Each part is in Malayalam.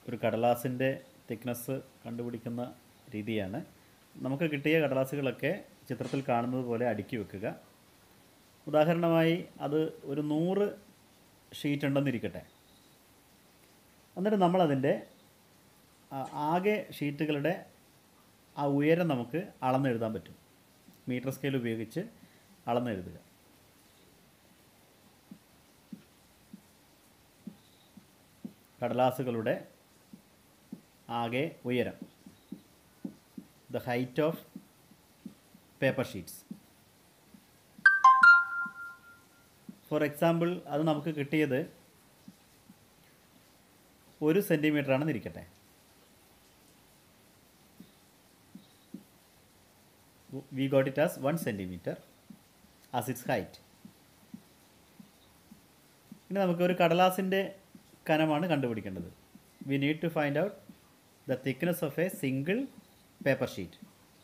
ഒരു കടലാസിൻ്റെ തിക്നെസ് കണ്ടുപിടിക്കുന്ന രീതിയാണ് നമുക്ക് കിട്ടിയ കടലാസുകളൊക്കെ ചിത്രത്തിൽ കാണുന്നത് പോലെ അടുക്കി വെക്കുക ഉദാഹരണമായി അത് ഒരു നൂറ് ഷീറ്റ് ഉണ്ടെന്നിരിക്കട്ടെ എന്നിട്ട് നമ്മളതിൻ്റെ ആ, ആകെ ഷീറ്റുകളുടെ ആ ഉയരം നമുക്ക് അളന്നെഴുതാൻ പറ്റും മീറ്റർ സ്കെയിൽ ഉപയോഗിച്ച് അളന്നെഴുതുക കടലാസുകളുടെ ആകെ ഉയരം the height of paper sheets for example അത് നമുക്ക് കിട്ടിയത് ഒരു സെൻറ്റിമീറ്റർ ആണെന്ന് ഇരിക്കട്ടെ we got it as one centimetre as its height ഇനി നമുക്ക് ഒരു കടലാസിൻ്റെ കനമാണ് കണ്ടുപിടിക്കേണ്ടത് we need to find out the thickness of a single paper sheet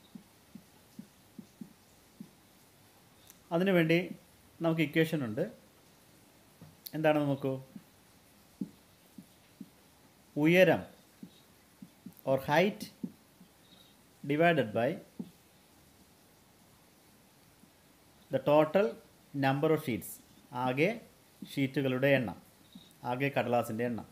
അതിനുവേണ്ടി നമുക്ക് ഇക്വേഷൻ ഉണ്ട് എന്താണെന്ന് നോക്കൂ ഉയരം or height divided by the total number of sheets ആകെ ഷീറ്റുകളുടെ എണ്ണം ആകെ കടലാസിൻ്റെ എണ്ണം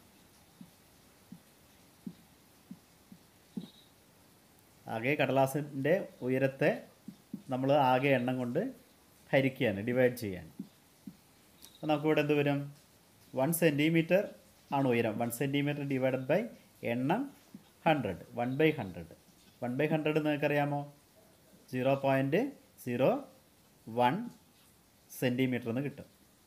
ആകെ കടലാസിൻ്റെ ഉയരത്തെ നമ്മൾ ആകെ എണ്ണം കൊണ്ട് ഹരിക്കുകയാണ് ഡിവൈഡ് ചെയ്യാണ് അപ്പോൾ നമുക്കിവിടെ എന്ത് വരും വൺ സെൻറ്റിമീറ്റർ ആണ് ഉയരം വൺ സെൻറ്റിമീറ്റർ ഡിവൈഡഡ് ബൈ എണ്ണം hundred one by hundred one by hundred നിങ്ങൾക്കറിയാമോ zero point zero one centimetre എന്ന് കിട്ടും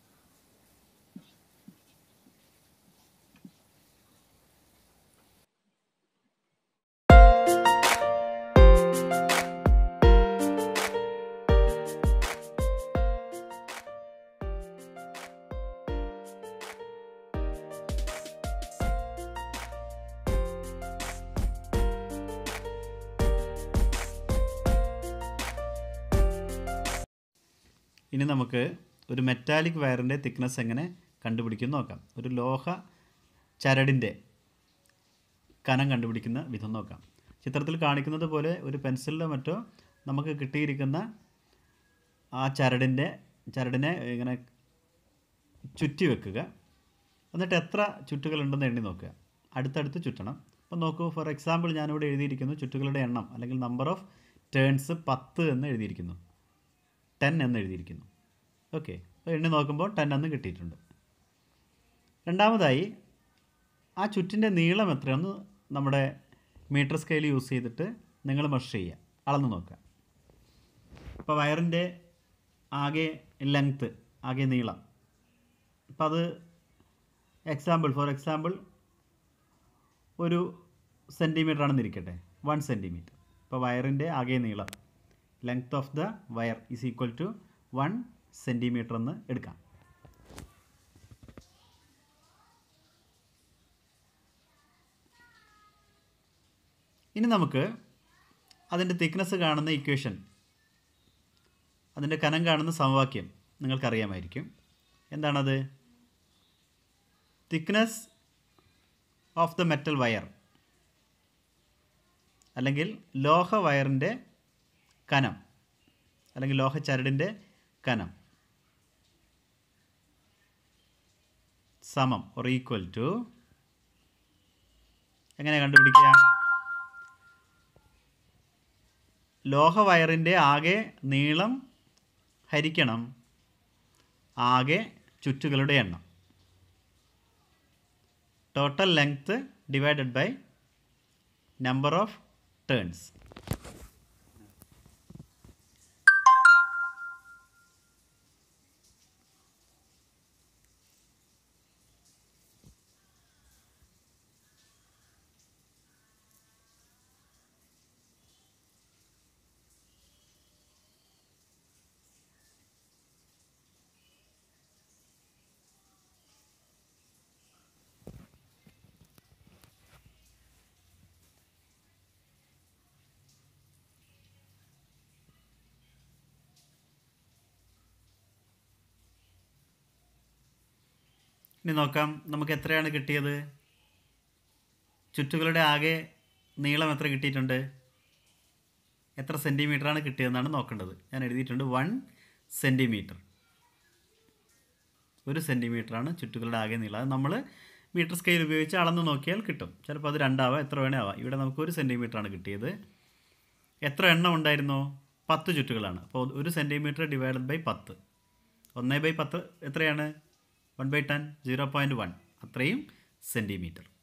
ഇനി നമുക്ക് ഒരു മെറ്റാലിക് വയറിൻ്റെ തിക്നെസ് എങ്ങനെ കണ്ടുപിടിക്കും നോക്കാം ഒരു ലോഹ ചരടിൻ്റെ കനം കണ്ടുപിടിക്കുന്ന വിധം നോക്കാം ചിത്രത്തിൽ കാണിക്കുന്നത് പോലെ ഒരു പെൻസിലിലോ മറ്റോ നമുക്ക് കിട്ടിയിരിക്കുന്ന ആ ചരടിൻ്റെ ചരടിനെ ഇങ്ങനെ ചുറ്റി വെക്കുക എന്നിട്ട് എത്ര ചുറ്റുകളുണ്ടെന്ന് എണ്ണി നോക്കുക അടുത്തടുത്ത് ചുറ്റണം അപ്പോൾ നോക്കൂ ഫോർ എക്സാമ്പിൾ ഞാനിവിടെ എഴുതിയിരിക്കുന്നു ചുറ്റുകളുടെ എണ്ണം അല്ലെങ്കിൽ നമ്പർ ഓഫ് ടേൺസ് പത്ത് എന്ന് എഴുതിയിരിക്കുന്നു ടെൻ എന്ന് എഴുതിയിരിക്കുന്നു ഓക്കെ അപ്പോൾ എണ്ണി നോക്കുമ്പോൾ ടെൻ എന്ന് കിട്ടിയിട്ടുണ്ട് രണ്ടാമതായി ആ ചുറ്റിൻ്റെ നീളം എത്രയെന്ന് നമ്മുടെ മീറ്റർ സ്കെയിൽ യൂസ് ചെയ്തിട്ട് നിങ്ങൾ മെഷർ ചെയ്യുക അളന്ന് നോക്കുക അപ്പോൾ വയറിൻ്റെ ആകെ ലെങ്ത്ത് ആകെ നീളം അപ്പോൾ അത് എക്സാമ്പിൾ ഫോർ എക്സാമ്പിൾ ഒരു സെൻറ്റിമീറ്റർ ആണെന്ന് ഇരിക്കട്ടെ വൺ സെൻറ്റിമീറ്റർ ഇപ്പോൾ വയറിൻ്റെ ആകെ നീളം length of the wire is equal to one centimetre എന്ന് എടുക്കാം ഇനി നമുക്ക് അതിൻ്റെ തിക്നെസ് കാണുന്ന ഇക്വേഷൻ അതിൻ്റെ കനം കാണുന്ന സമവാക്യം നിങ്ങൾക്കറിയാമായിരിക്കും എന്താണത് thickness of the metal wire അല്ലെങ്കിൽ ലോഹ വയറിൻ്റെ കനം അല്ലെങ്കിൽ ലോഹ ചരടിൻ്റെ കനം സമം or ഈക്വൽ ടു എങ്ങനെ കണ്ടുപിടിക്കുക ലോഹ വയറിൻ്റെ ആകെ നീളം ഹരിക്കണം ആകെ ചുറ്റുകളുടെ എണ്ണം total length divided by number of turns ഇനി നോക്കാം നമുക്ക് എത്രയാണ് കിട്ടിയത് ചുറ്റുകളുടെ ആകെ നീളം എത്ര കിട്ടിയിട്ടുണ്ട് എത്ര സെൻറ്റിമീറ്ററാണ് കിട്ടിയതെന്നാണ് നോക്കേണ്ടത് ഞാൻ എഴുതിയിട്ടുണ്ട് വൺ സെൻറ്റിമീറ്റർ ഒരു സെൻറ്റിമീറ്ററാണ് ചുറ്റുകളുടെ ആകെ നീളം അത് നമ്മൾ മീറ്റർ സ്കെയിൽ ഉപയോഗിച്ച് അളന്ന് നോക്കിയാൽ കിട്ടും ചിലപ്പോൾ അത് രണ്ടാവാം എത്ര വേണേ ആവാം ഇവിടെ നമുക്ക് ഒരു സെൻറ്റിമീറ്ററാണ് കിട്ടിയത് എത്ര എണ്ണം ഉണ്ടായിരുന്നോ പത്ത് ചുറ്റുകളാണ് അപ്പോൾ ഒരു സെൻറ്റിമീറ്റർ ഡിവൈഡഡ് ബൈ പത്ത് ഒന്ന് ബൈ പത്ത് എത്രയാണ് one by ten zero point one അത്രയും സെൻറ്റിമീറ്റർ